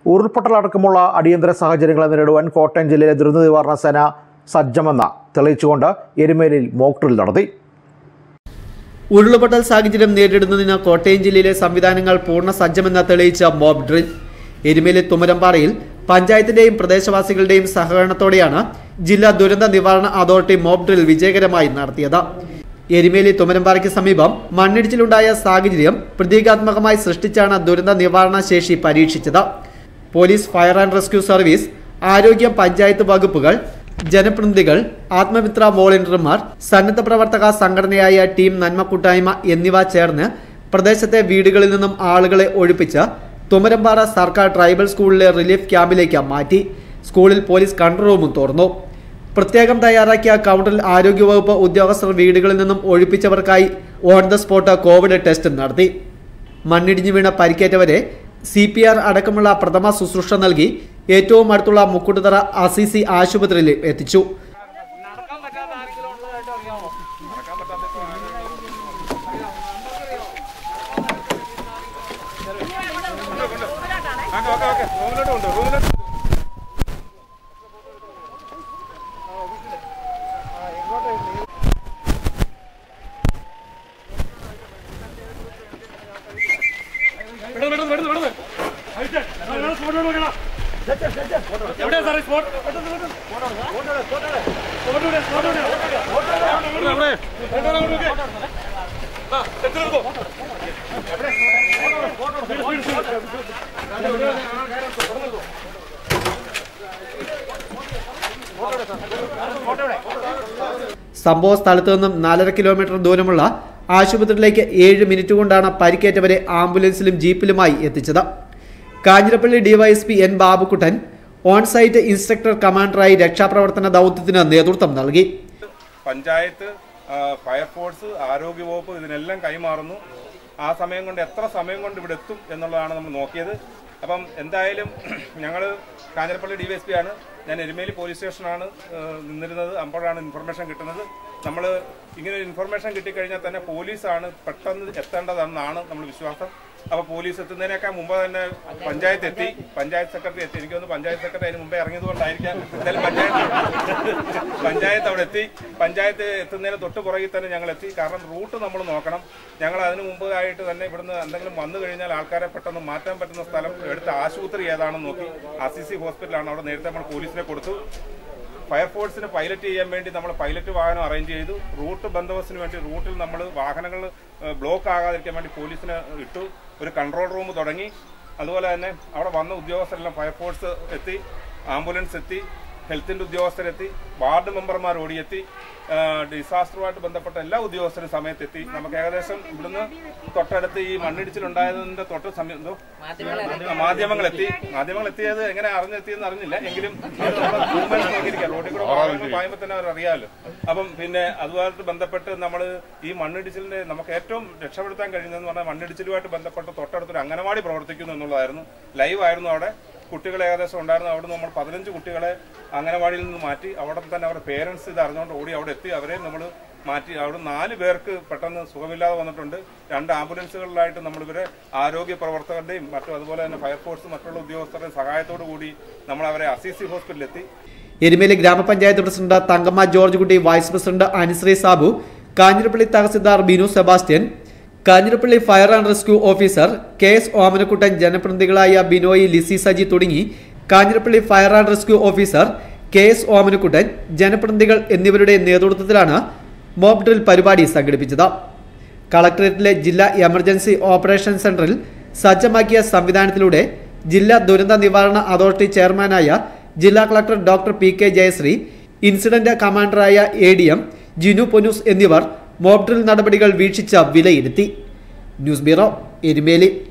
ഉരുൾപൊട്ടലടക്കമുള്ള അടിയന്തര സാഹചര്യങ്ങളെ നേരിടുവാൻ കോട്ടയം ജില്ലയിലെ ദുരന്ത നിവാരണ സേന സജ്ജമെന്ന് തെളിയിച്ചുകൊണ്ട് എരുമേലിയിൽ മോക്ക് ഡ്രിൽ നടത്തി ഉരുൾപൊട്ടൽ സാഹചര്യം നേരിടുന്നതിന് കോട്ടയം ജില്ലയിലെ സംവിധാനങ്ങൾ പൂർണ്ണ സജ്ജമെന്ന് തെളിയിച്ച മോബ് ഡ്രിൽ എരുമേലി തുമരമ്പാറയിൽ പഞ്ചായത്തിന്റെയും പ്രദേശവാസികളുടെയും സഹകരണത്തോടെയാണ് ജില്ലാ ദുരന്ത നിവാരണ അതോറിറ്റി മോബ് ഡ്രിൽ വിജയകരമായി നടത്തിയത് എരുമേലി തുമരമ്പാറയ്ക്ക് സമീപം മണ്ണിടിച്ചിലുണ്ടായ സാഹചര്യം പ്രതീകാത്മകമായി സൃഷ്ടിച്ചാണ് ദുരന്ത നിവാരണ ശേഷി പരീക്ഷിച്ചത് police fire and rescue service ആരോഗ്യം പഞ്ചായത്ത് വകുപ്പുകൾ ജനപ്രതിനിധികൾ ആത്മമിത്ര വോളണ്ടിയർമാർ സന്നദ്ധ പ്രവർത്തക സംഘടനയായ ടീം നന്മ കൂട്ടായ്മ എന്നിവ ചേർന്ന് പ്രദേശത്തെ വീടുകളിൽ നിന്നും ആളുകളെ ഒഴിപ്പിച്ച് തുമരമ്പാറ സർക്കാർ ട്രൈബൽ സ്കൂളിലെ റിലീഫ് ക്യാമ്പിലേക്ക് മാറ്റി സ്കൂളിൽ പോലീസ് കൺട്രോൾ റൂമും തുറന്നു പ്രത്യേകം തയ്യാറാക്കിയ കൗണ്ടറിൽ ആരോഗ്യവകുപ്പ് ഉദ്യോഗസ്ഥർ വീടുകളിൽ നിന്നും ഒഴിപ്പിച്ചവർക്കായി on the spot covid test നടത്തി മണ്ണിടിഞ്ഞു വീണ പരിക്കേറ്റവരെ സി പി ആർ അടക്കമുള്ള പ്രഥമ ശുശ്രൂഷ നൽകി ഏറ്റവും അടുത്തുള്ള മുക്കുട്ടുതറ അസിസി ആശുപത്രിയിൽ എത്തിച്ചു സംഭവ സ്ഥലത്തു നിന്നും നാലര കിലോമീറ്റർ ദൂരമുള്ള ആശുപത്രിയിലേക്ക് ഏഴ് മിനിറ്റ് കൊണ്ടാണ് പരിക്കേറ്റവരെ ആംബുലൻസിലും ജീപ്പിലുമായി എത്തിച്ചത് Kanjirappally DYSP N Babukuttan on site instructor കമാൻഡറായി രക്ഷാപ്രവർത്തന ദൗത്യത്തിന് നേതൃത്വം നൽകി പഞ്ചായത്ത് ആ, ഫയർഫോഴ്സ് ആരോഗ്യവകുപ്പ് ഇതിനെല്ലാം കൈമാറുന്നു ആ സമയം കൊണ്ട് എത്ര സമയം കൊണ്ട് ഇവിടെ എത്തും എന്നുള്ളതാണ് നമ്മൾ നോക്കിയത് അപ്പം എന്തായാലും ഞങ്ങൾ കാഞ്ഞിരപ്പള്ളി ഡി വൈ ആണ് ഞാൻ എരുമേലി പോലീസ് സ്റ്റേഷനാണ് ആ, നിന്നിരുന്നത് അപ്പോഴാണ് ഇൻഫർമേഷൻ കിട്ടുന്നത് നമ്മൾ ഇങ്ങനെ ഒരു ഇൻഫർമേഷൻ കിട്ടിക്കഴിഞ്ഞാൽ തന്നെ പോലീസാണ് പെട്ടെന്ന് എത്തേണ്ടതെന്നാണ് നമ്മൾ വിശ്വാസം അപ്പോൾ പോലീസ് എത്തുന്നതിനേക്കാൾ മുമ്പ് തന്നെ പഞ്ചായത്ത് എത്തി പഞ്ചായത്ത് സെക്രട്ടറി എത്തി എനിക്ക് തോന്നുന്നു പഞ്ചായത്ത് സെക്രട്ടറി അതിന് മുമ്പേ ഇറങ്ങിയതുകൊണ്ടായിരിക്കാം എന്തായാലും പഞ്ചായത്ത് പഞ്ചായത്ത് അവിടെ എത്തി പഞ്ചായത്ത് എത്തുന്നതിന് തൊട്ട് പുറകിൽ തന്നെ ഞങ്ങൾ എത്തി കാരണം റൂട്ട് നമ്മൾ നോക്കണം ഞങ്ങൾ അതിന് മുമ്പായിട്ട് തന്നെ ഇവിടുന്ന് എന്തെങ്കിലും വന്നു കഴിഞ്ഞാൽ ആൾക്കാരെ പെട്ടെന്ന് മാറ്റാൻ പറ്റുന്ന സ്ഥലം എടുത്ത ആശുപത്രി ഏതാണെന്ന് നോക്കി ആർ സി സി ഹോസ്പിറ്റലാണ് അവിടെ നേരത്തെ നമ്മൾ പോലീസിനെ കൊടുത്തു ഫയർഫോഴ്സിന് പൈലറ്റ് ചെയ്യാൻ വേണ്ടി നമ്മൾ പൈലറ്റ് വാഹനം അറേഞ്ച് ചെയ്തു റൂട്ട് ബന്ദോബസ്തിന് വേണ്ടി റൂട്ടിൽ നമ്മൾ വാഹനങ്ങൾ ബ്ലോക്ക് ആകാതിരിക്കാൻ വേണ്ടി പോലീസിന് ഇട്ടു ഒരു കൺട്രോൾ റൂം തുടങ്ങി അതുപോലെ തന്നെ അവിടെ വന്ന ഉദ്യോഗസ്ഥരെല്ലാം ഫയർഫോഴ്സ് എത്തി ആംബുലൻസ് എത്തി ഹെൽത്തിൻ്റെ ഉദ്യോഗസ്ഥരെത്തി വാർഡ് മെമ്പർമാർ ഓടിയെത്തി ആ, ഡിസാസ്റ്ററുമായിട്ട് ബന്ധപ്പെട്ട എല്ലാ ഉദ്യോഗസ്ഥരും സമയത്തെത്തി നമുക്ക് ഏകദേശം ഇവിടുന്ന് തൊട്ടടുത്ത് ഈ മണ്ണിടിച്ചിലുണ്ടായതിന്റെ തൊട്ട് സമയം എന്തോ മാധ്യമങ്ങൾ എത്തി മാധ്യമങ്ങൾ എത്തിയത് എങ്ങനെ അറിഞ്ഞെത്തിയെന്ന് അറിഞ്ഞില്ല എങ്കിലും അത് നമ്മള് movements നോക്കിയിരിക്കാം. റോഡിൽ കൂടെ വാഹനങ്ങൾ പായുമ്പോൾ തന്നെ അവർ അറിയാമല്ലോ അപ്പം പിന്നെ അതുമായിട്ട് ബന്ധപ്പെട്ട് നമ്മൾ ഈ മണ്ണിടിച്ചിലിന്റെ നമുക്ക് ഏറ്റവും രക്ഷപ്പെടുത്താൻ കഴിയുന്നതെന്ന് പറഞ്ഞാൽ മണ്ണിടിച്ചിലുമായിട്ട് ബന്ധപ്പെട്ട് തൊട്ടടുത്തൊരു അംഗനവാടി പ്രവർത്തിക്കുന്നു എന്നുള്ളതായിരുന്നു ലൈവ് ആയിരുന്നു അവിടെ കുട്ടികൾ ഏകദേശം ഉണ്ടായിരുന്നു അവിടെ നമ്മൾ പതിനഞ്ച് കുട്ടികളെ അംഗനവാടിയിൽ നിന്ന് മാറ്റി അവിടെ തന്നെ അവരുടെ പേരൻസ് ഇത് അറിഞ്ഞുകൊണ്ട് ഓടി അവിടെ എത്തി അവരെ നമ്മൾ മാറ്റി അവിടെ നാല് പേർക്ക് പെട്ടെന്ന് സുഖമില്ലാതെ വന്നിട്ടുണ്ട് രണ്ട് ആംബുലൻസുകളിലായിട്ട് നമ്മളിവരെ ആരോഗ്യ പ്രവർത്തകരുടെയും മറ്റും അതുപോലെ തന്നെ ഫയർഫോഴ്സ് മറ്റുള്ള ഉദ്യോഗസ്ഥരുടെയും സഹായത്തോടു കൂടി നമ്മൾ അവരെ അസിസി ഹോസ്പിറ്റലിൽ എത്തി എരുമേലി ഗ്രാമപഞ്ചായത്ത് president Thankamma George Kutty vice president Anishree Sabu Kanjirappally tahsildar Binu Sebastian Kanjirappally fire and rescue officer K S Omanakuttan ജനപ്രതിനിധികളായ ബിനോയ് ലിസി സജി തുടങ്ങി Kanjirappally fire and rescue officer K S Omanakuttan ജനപ്രതിനിധികൾ എന്നിവരുടെ നേതൃത്വത്തിലാണ് മോബ് ഡ്രിൽ പരിപാടി സംഘടിപ്പിച്ചത് കളക്ടറേറ്റിലെ ജില്ലാ എമർജൻസി ഓപ്പറേഷൻ സെന്ററിൽ സജ്ജമാക്കിയ സംവിധാനത്തിലൂടെ ജില്ലാ ദുരന്ത നിവാരണ അതോറിറ്റി ചെയർമാനായ ജില്ലാ collector doctor P K Jayasree incident കമാൻഡറായ A D M Jinu Ponnoose എന്നിവർ മോബ് ഡ്രിൽ നടപടികൾ വീക്ഷിച്ച വിലയിരുത്തി ന്യൂസ് ബ്യൂറോ എരുമേലി